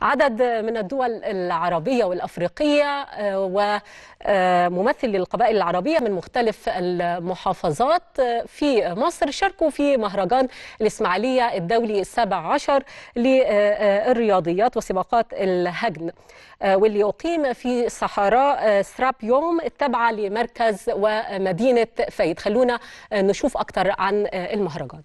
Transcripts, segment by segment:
عدد من الدول العربية والأفريقية وممثل للقبائل العربية من مختلف المحافظات في مصر شاركوا في مهرجان الإسماعيلية الدولي السابع عشر للرياضيات وسباقات الهجن واللي أقيم في صحراء سرابيوم التابعة لمركز ومدينة فايد خلونا نشوف أكتر عن المهرجان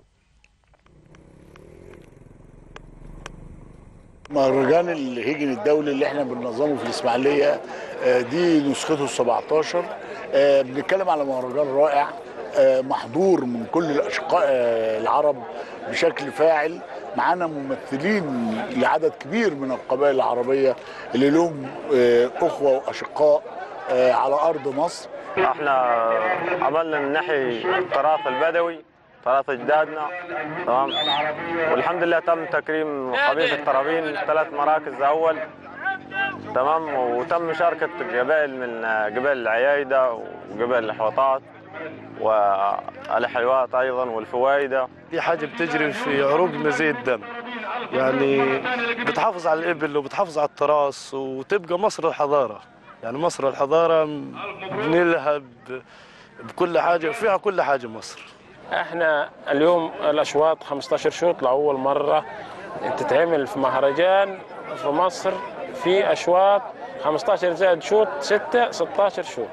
مهرجان الهجن الدولي اللي احنا بننظمه في الاسماعيليه دي نسخته ال 17 بنتكلم على مهرجان رائع محظور من كل الاشقاء العرب بشكل فاعل معانا ممثلين لعدد كبير من القبائل العربيه اللي لهم اخوه واشقاء على ارض مصر احنا عملنا من ناحيه التراث البدوي تراث اجدادنا تمام والحمد لله تم تكريم قبيله الترابين ثلاث مراكز اول تمام وتم مشاركه قبائل من قبائل العيايده وقبائل الحوطات والحيوات ايضا والفوايده دي حاجه بتجري في عروقنا زي الدم يعني بتحافظ على الابل وبتحافظ على التراث وتبقى مصر الحضاره يعني مصر الحضاره بنلها بكل حاجه وفيها كل حاجه مصر احنا اليوم الاشواط 15 شوط لاول مره تتعمل في مهرجان في مصر في اشواط 15 زائد شوط 6 16 شوط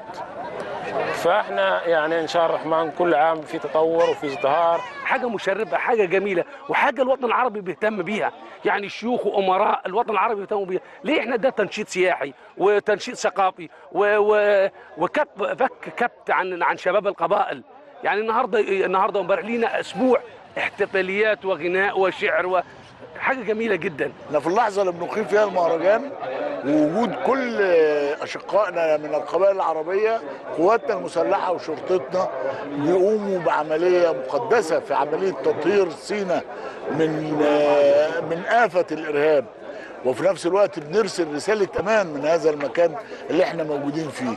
فاحنا يعني ان شاء الله الرحمن كل عام في تطور وفي ازدهار حاجه مشرفه حاجه جميله وحاجه الوطن العربي بيهتم بيها يعني شيوخ وامراء الوطن العربي بيهتموا بيها ليه احنا ده تنشيط سياحي وتنشيط ثقافي و... و... وكب فك كبت عن عن شباب القبائل يعني النهارده النهارده وامبارح لينا اسبوع احتفاليات وغناء وشعر و... حاجه جميله جدا احنا في اللحظه اللي بنقيم فيها المهرجان ووجود كل اشقائنا من القبائل العربيه قواتنا المسلحه وشرطتنا بيقوموا بعمليه مقدسه في عمليه تطهير سينا من من افه الارهاب وفي نفس الوقت بنرسل رساله امان من هذا المكان اللي احنا موجودين فيه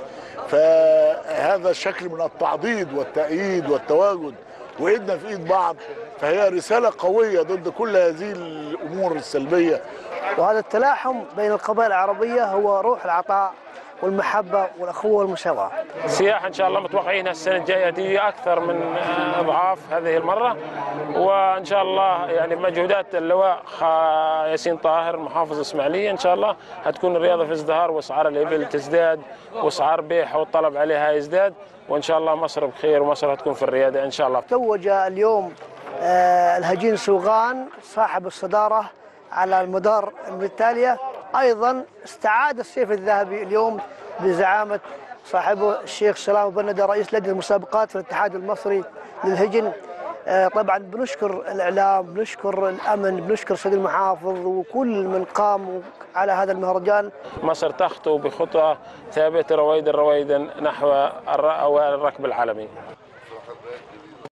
فهذا الشكل من التعضيد والتأييد والتواجد وإيدنا في إيد بعض فهي رسالة قوية ضد كل هذه الأمور السلبية وهذا التلاحم بين القبائل العربية هو روح العطاء والمحبة والأخوة والمساواة السياحة إن شاء الله متوقعين السنة الجاية دي أكثر من أضعاف هذه المرة وإن شاء الله يعني مجهودات اللواء ياسين طاهر محافظ إسماعيلية إن شاء الله هتكون الرياضة في ازدهار وأسعار الإبل تزداد وأسعار بيعها والطلب عليها يزداد وإن شاء الله مصر بخير ومصر هتكون في الريادة إن شاء الله توج اليوم الهجين سوغان صاحب الصدارة على المدار التالية أيضا استعاد السيف الذهبي اليوم بزعامة صاحبه الشيخ سلام بندة رئيس لجنة المسابقات في الاتحاد المصري للهجن طبعا بنشكر الإعلام بنشكر الأمن بنشكر سيد المحافظ وكل من قام على هذا المهرجان مصر تخطو بخطوة ثابتة رويدا رويدا نحو الركب العالمي